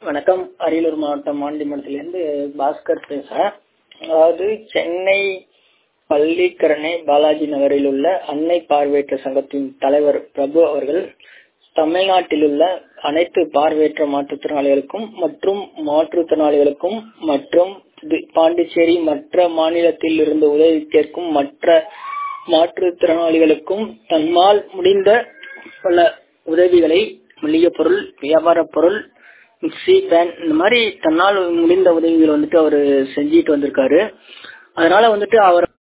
வணக்கம் அரியலூர் மாவட்டம் ஆண்டிமடத்திலிருந்து பாஸ்கர் பேசுறேன் அதாவது சென்னை பள்ளிக்கரணை பாலாஜி நகரில் உள்ள அன்னை பார்வையற்ற சங்கத்தின் தலைவர் பிரபு அவர்கள் தமிழ்நாட்டில் உள்ள அனைத்து பார்வையற்ற மாற்றுத்திறனாளிகளுக்கும் மற்றும் மாற்றுத்திறனாளிகளுக்கும் மற்றும் தி- பாண்டிச்சேரி மற்ற மாநிலத்தில் இருந்து உதவி கேட்கும் மற்ற மாற்றுத்திறனாளிகளுக்கும் தன்னால் முடிந்த பல உதவிகளை மளிகை பொருள் வியாபார பொருள் மிக்சி பேன் இந்த மாதிரி தன்னால் முடிந்த உதவிகள் வந்துட்டு அவரு செஞ்சிட்டு வந்திருக்காரு அதனால வந்துட்டு அவர்